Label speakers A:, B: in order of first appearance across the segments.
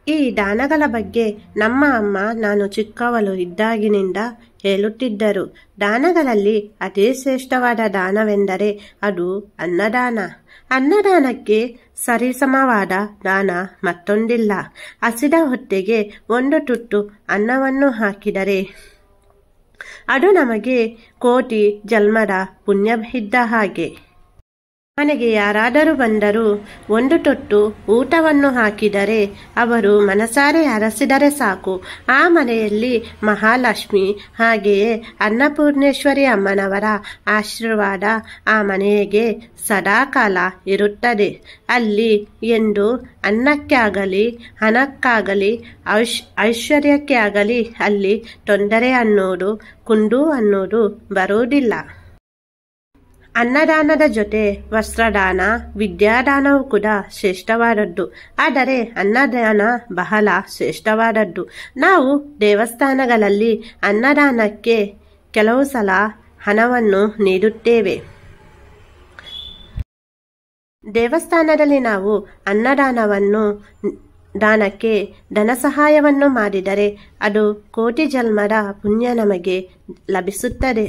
A: ಈ ದಾನಗಳ ಬಗ್ಗೆ ನಮ್ಮ ಅಮ್ಮ ನಾನು ಚಿಕ್ಕವಳು ಇದ್ದಾಗಿನಿಂದ ಹೇಳುತ್ತಿದ್ದರು ದಾನಗಳಲ್ಲಿ ಅತಿ ಶ್ರೇಷ್ಠವಾದ ದಾನವೆಂದರೆ ಅದು ಅನ್ನದಾನ ಅನ್ನದಾನಕ್ಕೆ ಸರಿಸಮವಾದ ದಾನ ಮತ್ತೊಂದಿಲ್ಲ ಹಸಿದ ಹೊಟ್ಟೆಗೆ ಒಂದು ತುತ್ತು ಅನ್ನವನ್ನು ಹಾಕಿದರೆ ಅದು ನಮಗೆ ಕೋಟಿ ಜನ್ಮದ ಪುಣ್ಯವಿದ್ದ ಹಾಗೆ ಮನೆಗೆ ಯಾರಾದರೂ ಬಂದರೂ ಒಂದು ತೊಟ್ಟು ಊಟವನ್ನು ಹಾಕಿದರೆ ಅವರು ಮನಸಾರೆ ಅರಸಿದರೆ ಸಾಕು ಆ ಮನೆಯಲ್ಲಿ ಮಹಾಲಕ್ಷ್ಮಿ ಹಾಗೆಯೇ ಅನ್ನಪೂರ್ಣೇಶ್ವರಿ ಅಮ್ಮನವರ ಆಶೀರ್ವಾದ ಆ ಮನೆಗೆ ಸದಾಕಾಲ ಇರುತ್ತದೆ ಅಲ್ಲಿ ಎಂದು ಅನ್ನಕ್ಕೆ ಆಗಲಿ ಹಣಕ್ಕಾಗಲಿ ಐಶ್ ಐಶ್ವರ್ಯಕ್ಕೆ ಆಗಲಿ ಅಲ್ಲಿ ತೊಂದರೆ ಅನ್ನೋದು ಕುಂದು ಅನ್ನೋದು ಬರುವುದಿಲ್ಲ ಅನ್ನದಾನದ ಜೊತೆ ವಸ್ತ್ರದಾನ ವಿದ್ಯಾದಾನವೂ ಕೂಡ ಶ್ರೇಷ್ಠವಾದದ್ದು ಆದರೆ ಅನ್ನದಾನ ಬಹಳ ಶ್ರೇಷ್ಠವಾದದ್ದು ನಾವು ದೇವಸ್ಥಾನಗಳಲ್ಲಿ ಅನ್ನದಾನಕ್ಕೆ ಕೆಲವು ಸಲ ಹಣವನ್ನು ನೀಡುತ್ತೇವೆ ದೇವಸ್ಥಾನದಲ್ಲಿ ನಾವು ಅನ್ನದಾನವನ್ನು ದಾನಕ್ಕೆ ಧನ ಸಹಾಯವನ್ನು ಮಾಡಿದರೆ ಅದು ಕೋಟಿ ಜನ್ಮದ ಪುಣ್ಯ ನಮಗೆ ಲಭಿಸುತ್ತದೆ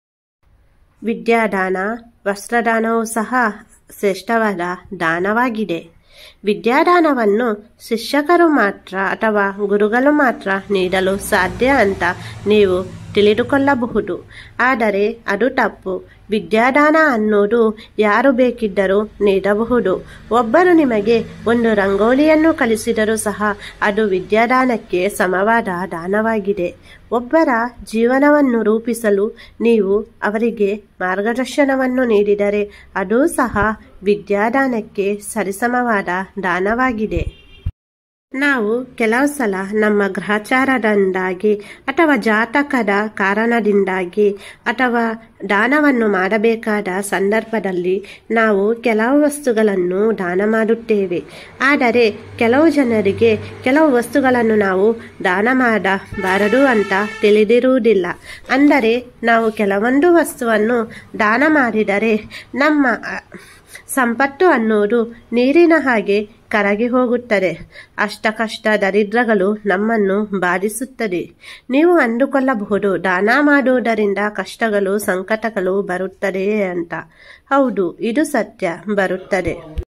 A: ವಿದ್ಯಾದಾನ ವಸ್ತ್ರದಾನವೂ ಸಹ ಶ್ರೇಷ್ಠವಾದ ದಾನವಾಗಿದೆ ವಿದ್ಯಾದಾನವನ್ನು ಶಿಕ್ಷಕರು ಮಾತ್ರ ಅಥವಾ ಗುರುಗಳು ಮಾತ್ರ ನೀಡಲು ಸಾಧ್ಯ ಅಂತ ನೀವು ತಿಳಿದುಕೊಳ್ಳಬಹುದು ಆದರೆ ಅದು ತಪ್ಪು ವಿದ್ಯಾದಾನ ಅನ್ನೋದು ಯಾರು ಬೇಕಿದ್ದರೂ ನೀಡಬಹುದು ಒಬ್ಬರು ನಿಮಗೆ ಒಂದು ರಂಗೋಲಿಯನ್ನು ಕಲಿಸಿದರೂ ಸಹ ಅದು ವಿದ್ಯಾದಾನಕ್ಕೆ ಸಮವಾದ ದಾನವಾಗಿದೆ ಒಬ್ಬರ ಜೀವನವನ್ನು ರೂಪಿಸಲು ನೀವು ಅವರಿಗೆ ಮಾರ್ಗದರ್ಶನವನ್ನು ನೀಡಿದರೆ ಅದು ಸಹ ವಿದ್ಯಾದಾನಕ್ಕೆ ಸರಿಸಮವಾದ ದಾನವಾಗಿದೆ ನಾವು ಕೆಲವು ಸಲ ನಮ್ಮ ಗ್ರಹಚಾರದಿಂದಾಗಿ ಅಥವಾ ಜಾತಕದ ಕಾರಣದಿಂದಾಗಿ ಅಥವಾ ದಾನವನ್ನು ಮಾಡಬೇಕಾದ ಸಂದರ್ಭದಲ್ಲಿ ನಾವು ಕೆಲವು ವಸ್ತುಗಳನ್ನು ದಾನ ಮಾಡುತ್ತೇವೆ ಆದರೆ ಕೆಲವು ಜನರಿಗೆ ಕೆಲವು ವಸ್ತುಗಳನ್ನು ನಾವು ದಾನ ಮಾಡಬಾರದು ಅಂತ ತಿಳಿದಿರುವುದಿಲ್ಲ ಅಂದರೆ ನಾವು ಕೆಲವೊಂದು ವಸ್ತುವನ್ನು ದಾನ ಮಾಡಿದರೆ ನಮ್ಮ ಸಂಪತ್ತು ಅನ್ನೋದು ನೀರಿನ ಹಾಗೆ ಕರಗಿ ಹೋಗುತ್ತದೆ ಅಷ್ಟಕಷ್ಟ ದರಿದ್ರಗಳು ನಮ್ಮನ್ನು ಬಾಧಿಸುತ್ತದೆ ನೀವು ಅಂದುಕೊಳ್ಳಬಹುದು ದಾನ ಮಾಡುವುದರಿಂದ ಕಷ್ಟಗಳು ಸಂಕಟಗಳು ಬರುತ್ತದೆಯೇ ಅಂತ ಹೌದು ಇದು ಸತ್ಯ ಬರುತ್ತದೆ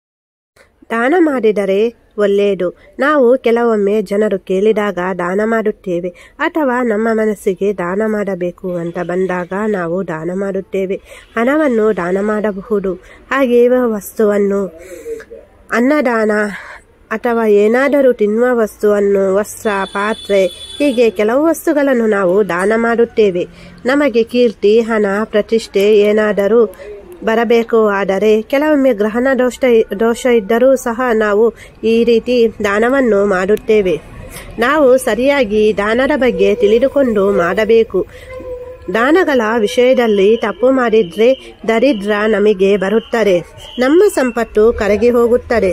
A: ದಾನ ಮಾಡಿದರೆ ಒಳ್ಳೆಯದು ನಾವು ಕೆಲವೊಮ್ಮೆ ಜನರು ಕೇಳಿದಾಗ ದಾನ ಮಾಡುತ್ತೇವೆ ಅಥವಾ ನಮ್ಮ ಮನಸ್ಸಿಗೆ ದಾನ ಮಾಡಬೇಕು ಅಂತ ಬಂದಾಗ ನಾವು ದಾನ ಮಾಡುತ್ತೇವೆ ಹಣವನ್ನು ದಾನ ಮಾಡಬಹುದು ಹಾಗೆಯೇ ವಸ್ತುವನ್ನು ಅನ್ನದಾನ ಅಥವಾ ಏನಾದರೂ ತಿನ್ನುವ ವಸ್ತುವನ್ನು ವಸ್ತ್ರ ಪಾತ್ರೆ ಹೀಗೆ ಕೆಲವು ವಸ್ತುಗಳನ್ನು ನಾವು ದಾನ ಮಾಡುತ್ತೇವೆ ನಮಗೆ ಕೀರ್ತಿ ಹಣ ಪ್ರತಿಷ್ಠೆ ಏನಾದರೂ ಬರಬೇಕು ಆದರೆ ಕೆಲವೊಮ್ಮೆ ಗ್ರಹಣ ದೋಷ ದೋಷ ಇದ್ದರೂ ಸಹ ನಾವು ಈ ರೀತಿ ದಾನವನ್ನು ಮಾಡುತ್ತೇವೆ ನಾವು ಸರಿಯಾಗಿ ದಾನದ ಬಗ್ಗೆ ತಿಳಿದುಕೊಂಡು ಮಾಡಬೇಕು ದಾನಗಳ ವಿಷಯದಲ್ಲಿ ತಪ್ಪು ಮಾಡಿದ್ರೆ ದರಿದ್ರ ನಮಗೆ ಬರುತ್ತದೆ ನಮ್ಮ ಸಂಪತ್ತು ಕರಗಿ ಹೋಗುತ್ತದೆ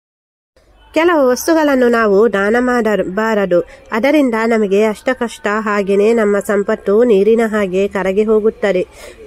A: ಕೆಲವು ವಸ್ತುಗಳನ್ನು ನಾವು ದಾನ ಮಾಡಬಾರದು ಅದರಿಂದ ನಮಗೆ ಅಷ್ಟಕಷ್ಟ ಹಾಗೆಯೇ ನಮ್ಮ ಸಂಪತ್ತು ನೀರಿನ ಹಾಗೆ ಕರಗಿ ಹೋಗುತ್ತದೆ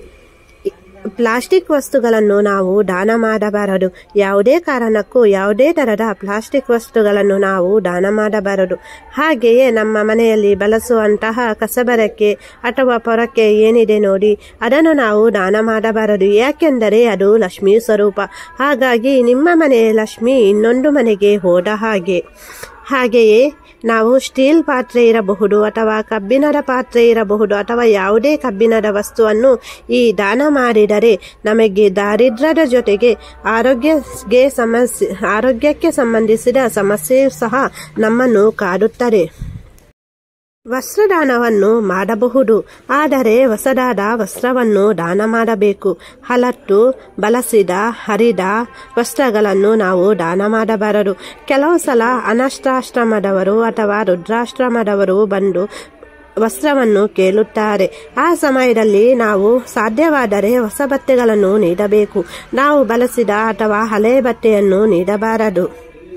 A: ಪ್ಲಾಸ್ಟಿಕ್ ವಸ್ತುಗಳನ್ನು ನಾವು ದಾನ ಮಾಡಬಾರದು ಯಾವುದೇ ಕಾರಣಕ್ಕೂ ಯಾವುದೇ ಥರದ ಪ್ಲಾಸ್ಟಿಕ್ ವಸ್ತುಗಳನ್ನು ನಾವು ದಾನ ಮಾಡಬಾರದು ಹಾಗೆಯೇ ನಮ್ಮ ಮನೆಯಲ್ಲಿ ಬಳಸುವಂತಹ ಕಸಬರಕ್ಕೆ ಅಥವಾ ಪೊರಕ್ಕೆ ಏನಿದೆ ನೋಡಿ ಅದನ್ನು ನಾವು ದಾನ ಮಾಡಬಾರದು ಯಾಕೆಂದರೆ ಅದು ಲಕ್ಷ್ಮೀ ಸ್ವರೂಪ ಹಾಗಾಗಿ ನಿಮ್ಮ ಮನೆಯ ಲಕ್ಷ್ಮಿ ಇನ್ನೊಂದು ಮನೆಗೆ ಹೋದ ಹಾಗೆ ಹಾಗೆಯೇ ನಾವು ಸ್ಟೀಲ್ ಪಾತ್ರೆ ಇರಬಹುದು ಅಥವಾ ಕಬ್ಬಿಣದ ಪಾತ್ರೆ ಇರಬಹುದು ಅಥವಾ ಯಾವುದೇ ಕಬ್ಬಿಣದ ವಸ್ತುವನ್ನು ಈ ದಾನ ಮಾಡಿದರೆ ನಮಗೆ ದಾರಿದ್ರ್ಯದ ಜೊತೆಗೆ ಆರೋಗ್ಯಕ್ಕೆ ಸಮಸ್ಯೆ ಆರೋಗ್ಯಕ್ಕೆ ಸಂಬಂಧಿಸಿದ ಸಮಸ್ಯೆಯು ಸಹ ನಮ್ಮನ್ನು ಕಾಡುತ್ತದೆ ವಸ್ತ್ರದಾನವನ್ನು ಮಾಡಬಹುದು ಆದರೆ ಹೊಸದಾದ ವಸ್ತ್ರವನ್ನು ದಾನ ಮಾಡಬೇಕು ಹಲತ್ತು ಬಳಸಿದ ಹರಿದ ವಸ್ತ್ರಗಳನ್ನು ನಾವು ದಾನ ಮಾಡಬಾರದು ಕೆಲವು ಸಲ ಅನಷ್ಟಾಶ್ರಮದವರು ಅಥವಾ ರುದ್ರಾಶ್ರಮದವರು ಬಂದು ವಸ್ತ್ರವನ್ನು ಕೇಳುತ್ತಾರೆ ಆ ಸಮಯದಲ್ಲಿ ನಾವು ಸಾಧ್ಯವಾದರೆ ಹೊಸ ಬಟ್ಟೆಗಳನ್ನು ನೀಡಬೇಕು ನಾವು ಬಳಸಿದ ಅಥವಾ ಹಳೆಯ ಬಟ್ಟೆಯನ್ನು ನೀಡಬಾರದು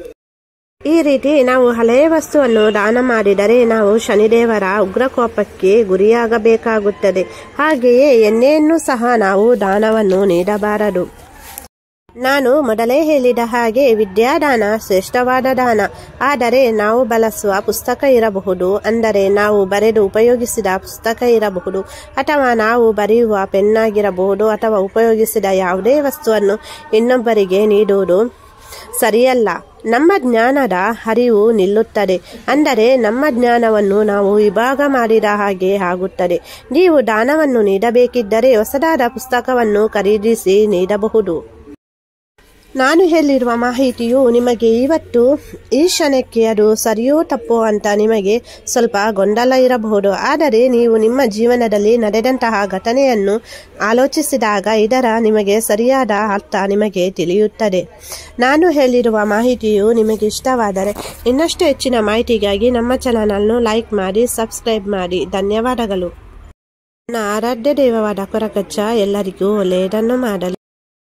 A: ಈ ರೀತಿ ನಾವು ಹಳೆಯ ವಸ್ತುವನ್ನು ದಾನ ಮಾಡಿದರೆ ನಾವು ಶನಿದೇವರ ಉಗ್ರಕೋಪಕ್ಕೆ ಗುರಿಯಾಗಬೇಕಾಗುತ್ತದೆ ಹಾಗೆಯೇ ಎಣ್ಣೆಯನ್ನು ಸಹ ನಾವು ದಾನವನ್ನು ನೀಡಬಾರದು ನಾನು ಮೊದಲೇ ಹೇಳಿದ ಹಾಗೆ ವಿದ್ಯಾದಾನ ಶ್ರೇಷ್ಠವಾದ ದಾನ ಆದರೆ ನಾವು ಬಳಸುವ ಪುಸ್ತಕ ಇರಬಹುದು ಅಂದರೆ ನಾವು ಬರೆದು ಉಪಯೋಗಿಸಿದ ಪುಸ್ತಕ ಇರಬಹುದು ಅಥವಾ ನಾವು ಬರೆಯುವ ಪೆನ್ನಾಗಿರಬಹುದು ಅಥವಾ ಉಪಯೋಗಿಸಿದ ಯಾವುದೇ ವಸ್ತುವನ್ನು ಇನ್ನೊಬ್ಬರಿಗೆ ನೀಡುವುದು ಸರಿಯಲ್ಲ ನಮ್ಮ ಜ್ಞಾನದ ಹರಿವು ನಿಲ್ಲುತ್ತದೆ ಅಂದರೆ ನಮ್ಮ ಜ್ಞಾನವನ್ನು ನಾವು ವಿಭಾಗ ಮಾಡಿದ ಹಾಗೆ ಆಗುತ್ತದೆ ನೀವು ದಾನವನ್ನು ನೀಡಬೇಕಿದ್ದರೆ ಹೊಸದಾದ ಪುಸ್ತಕವನ್ನು ಖರೀದಿಸಿ ನೀಡಬಹುದು ನಾನು ಹೇಳಿರುವ ಮಾಹಿತಿಯು ನಿಮಗೆ ಇವತ್ತು ಈ ಕ್ಷಣಕ್ಕೆ ಅದು ಸರಿಯೋ ತಪ್ಪೋ ಅಂತ ನಿಮಗೆ ಸ್ವಲ್ಪ ಗೊಂದಲ ಇರಬಹುದು ಆದರೆ ನೀವು ನಿಮ್ಮ ಜೀವನದಲ್ಲಿ ನಡೆದಂತಹ ಘಟನೆಯನ್ನು ಆಲೋಚಿಸಿದಾಗ ಇದರ ನಿಮಗೆ ಸರಿಯಾದ ಅರ್ಥ ನಿಮಗೆ ತಿಳಿಯುತ್ತದೆ ನಾನು ಹೇಳಿರುವ ಮಾಹಿತಿಯು ನಿಮಗೆ ಇಷ್ಟವಾದರೆ ಇನ್ನಷ್ಟು ಹೆಚ್ಚಿನ ಮಾಹಿತಿಗಾಗಿ ನಮ್ಮ ಚಾನಲನ್ನು ಲೈಕ್ ಮಾಡಿ ಸಬ್ಸ್ಕ್ರೈಬ್ ಮಾಡಿ ಧನ್ಯವಾದಗಳು ನನ್ನ ಆರಾಧ್ಯ ದೇವವಾದ ಕೊರಕಚ್ಚ ಎಲ್ಲರಿಗೂ ಒಳ್ಳೆಯದನ್ನು ಮಾಡಲಿ